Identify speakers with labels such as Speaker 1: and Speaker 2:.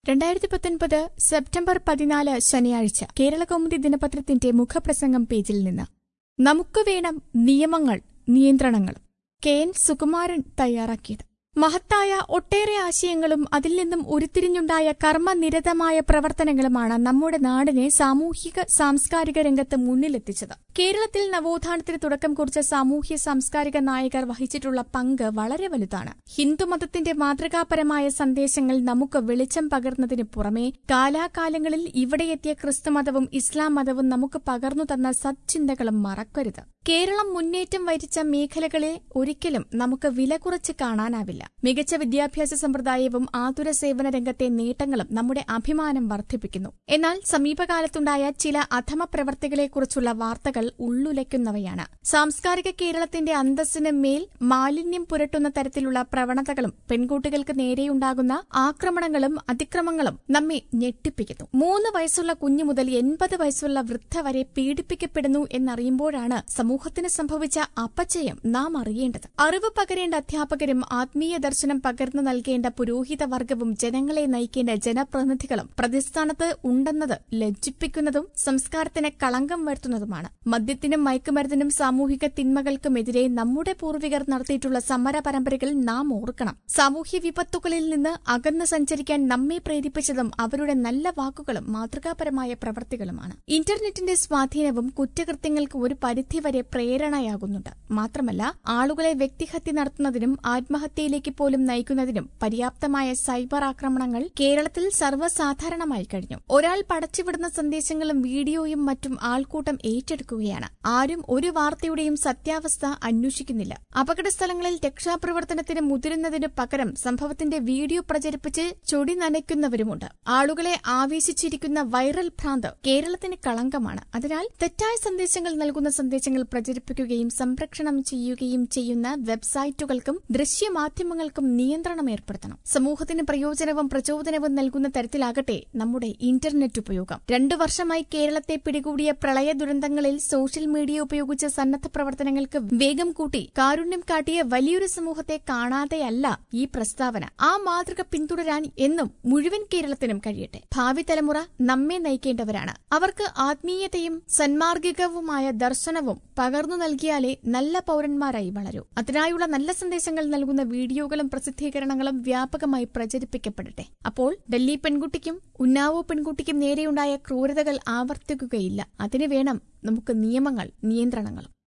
Speaker 1: രണ്ടായിരത്തി പത്തൊൻപത് സെപ്റ്റംബർ പതിനാല് ശനിയാഴ്ച കേരളകൗമുദി ദിനപത്രത്തിന്റെ മുഖപ്രസംഗം പേജിൽ നിന്ന് നമുക്ക് വേണം നിയമങ്ങൾ നിയന്ത്രണങ്ങളും കെ എൻ സുകുമാരൻ തയ്യാറാക്കിയത് മഹത്തായ ഒട്ടേറെ ആശയങ്ങളും അതിൽ നിന്നും ഉരുത്തിരിഞ്ഞുണ്ടായ കർമ്മനിരതമായ പ്രവർത്തനങ്ങളുമാണ് നമ്മുടെ നാടിനെ സാമൂഹിക സാംസ്കാരിക രംഗത്ത് മുന്നിലെത്തിച്ചത് കേരളത്തിൽ നവോത്ഥാനത്തിന് തുടക്കം കുറിച്ച സാമൂഹ്യ സാംസ്കാരിക നായകർ വഹിച്ചിട്ടുള്ള പങ്ക് വളരെ വലുതാണ് ഹിന്ദുമതത്തിന്റെ മാതൃകാപരമായ സന്ദേശങ്ങൾ നമുക്ക് വെളിച്ചം പകർന്നതിന് പുറമെ കാലാകാലങ്ങളിൽ ഇവിടെയെത്തിയ ക്രിസ്തുമതവും ഇസ്ലാം മതവും നമുക്ക് പകർന്നു തന്ന സത്ചിന്തകളും മറക്കരുത് കേരളം മുന്നേറ്റം വരിച്ച മേഖലകളെ ഒരിക്കലും നമുക്ക് വില കുറച്ച് കാണാനാവില്ല മികച്ച വിദ്യാഭ്യാസ സമ്പ്രദായവും ആതുര സേവന രംഗത്തെ നേട്ടങ്ങളും നമ്മുടെ അഭിമാനം വർദ്ധിപ്പിക്കുന്നു എന്നാൽ സമീപകാലത്തുണ്ടായ ചില അധമ പ്രവർത്തികളെക്കുറിച്ചുള്ള വാർത്തകൾ ഉള്ളുലയ്ക്കുന്നവയാണ് സാംസ്കാരിക കേരളത്തിന്റെ അന്തസ്സിന് മേൽ മാലിന്യം പുരട്ടുന്ന തരത്തിലുള്ള പ്രവണതകളും പെൺകുട്ടികൾക്ക് നേരെയുണ്ടാകുന്ന ആക്രമണങ്ങളും അതിക്രമങ്ങളും നമ്മെ ഞെട്ടിപ്പിക്കുന്നു മൂന്ന് വയസ്സുള്ള കുഞ്ഞു മുതൽ എൺപത് വയസ്സുള്ള വൃദ്ധ വരെ പീഡിപ്പിക്കപ്പെടുന്നു എന്നറിയുമ്പോഴാണ് സമൂഹത്തിന് സംഭവിച്ച അപചയം നാം അറിയേണ്ടത് അറിവ് പകരേണ്ട അധ്യാപകരും ആത്മീയ ദർശനം പകർന്നു നൽകേണ്ട പുരോഹിത വർഗവും ജനങ്ങളെ നയിക്കേണ്ട ജനപ്രതിനിധികളും പ്രതിസ്ഥാനത്ത് ഉണ്ടെന്നത് ലജ്ജിപ്പിക്കുന്നതും സംസ്കാരത്തിന് കളങ്കം വരുത്തുന്നതുമാണ് മദ്യത്തിനും മയക്കുമരുന്നിനും സാമൂഹിക തിന്മകൾക്കുമെതിരെ നമ്മുടെ പൂർവികർ നടത്തിയിട്ടുള്ള സമര പരമ്പരകൾ നാം ഓർക്കണം സാമൂഹ്യ വിപത്തുകളിൽ നിന്ന് അകന്ന് സഞ്ചരിക്കാൻ നമ്മെ പ്രേരിപ്പിച്ചതും അവരുടെ നല്ല വാക്കുകളും മാതൃകാപരമായ പ്രവർത്തികളുമാണ് ഇന്റർനെറ്റിന്റെ സ്വാധീനവും കുറ്റകൃത്യങ്ങൾക്ക് ഒരു പരിധിവരെ പ്രേരണയാകുന്നുണ്ട് മാത്രമല്ല ആളുകളെ വ്യക്തിഹത്യ നടത്തുന്നതിനും ആത്മഹത്യയിലേക്ക് പോലും നയിക്കുന്നതിനും പര്യാപ്തമായ സൈബർ ആക്രമണങ്ങൾ കേരളത്തിൽ സർവ്വസാധാരണമായി കഴിഞ്ഞു ഒരാൾ പടച്ചുവിടുന്ന സന്ദേശങ്ങളും വീഡിയോയും മറ്റും ആൾക്കൂട്ടം ഏറ്റെടുക്കുകയാണ് ആരും ഒരു വാർത്തയുടെയും സത്യാവസ്ഥ അന്വേഷിക്കുന്നില്ല അപകട സ്ഥലങ്ങളിൽ രക്ഷാപ്രവർത്തനത്തിന് മുതിരുന്നതിനു പകരം സംഭവത്തിന്റെ വീഡിയോ പ്രചരിപ്പിച്ച് ചൊടി നനയ്ക്കുന്നവരുമുണ്ട് ആളുകളെ ആവേശിച്ചിരിക്കുന്ന വൈറൽ ഭ്രാന്ത് കേരളത്തിന് കളങ്കമാണ് അതിനാൽ തെറ്റായ സന്ദേശങ്ങൾ നൽകുന്ന സന്ദേശങ്ങൾ പ്രചരിപ്പിക്കുകയും സംരക്ഷണം ചെയ്യുകയും ചെയ്യുന്ന വെബ്സൈറ്റുകൾക്കും ദൃശ്യമാധ്യമങ്ങൾക്കും നിയന്ത്രണം ഏർപ്പെടുത്തണം സമൂഹത്തിന് പ്രയോജനവും പ്രചോദനവും നൽകുന്ന തരത്തിലാകട്ടെ നമ്മുടെ ഇന്റർനെറ്റ് ഉപയോഗം രണ്ടു വർഷമായി കേരളത്തെ പിടികൂടിയ പ്രളയ ദുരന്തങ്ങളിൽ സോഷ്യൽ മീഡിയ ഉപയോഗിച്ച സന്നദ്ധ പ്രവർത്തനങ്ങൾക്ക് വേഗം കൂട്ടി കാരുണ്യം കാട്ടിയ വലിയൊരു സമൂഹത്തെ കാണാതെയല്ല ഈ പ്രസ്താവന ആ മാതൃക പിന്തുടരാൻ എന്നും മുഴുവൻ കേരളത്തിനും കഴിയട്ടെ ഭാവി തലമുറ നമ്മെ നയിക്കേണ്ടവരാണ് അവർക്ക് ആത്മീയതയും സന്മാർഗികവുമായ ദർശനവും പകർന്നു നൽകിയാലേ നല്ല പൌരന്മാരായി വളരൂ അതിനായുള്ള നല്ല സന്ദേശങ്ങൾ നൽകുന്ന വീഡിയോകളും പ്രസിദ്ധീകരണങ്ങളും വ്യാപകമായി പ്രചരിപ്പിക്കപ്പെടട്ടെ അപ്പോൾ ഡൽഹി പെൺകുട്ടിക്കും ഉന്നാവോ പെൺകുട്ടിക്കും നേരെയുണ്ടായ ക്രൂരതകൾ ആവർത്തിക്കുകയില്ല അതിനു വേണം നമുക്ക് നിയമങ്ങൾ നിയന്ത്രണങ്ങളും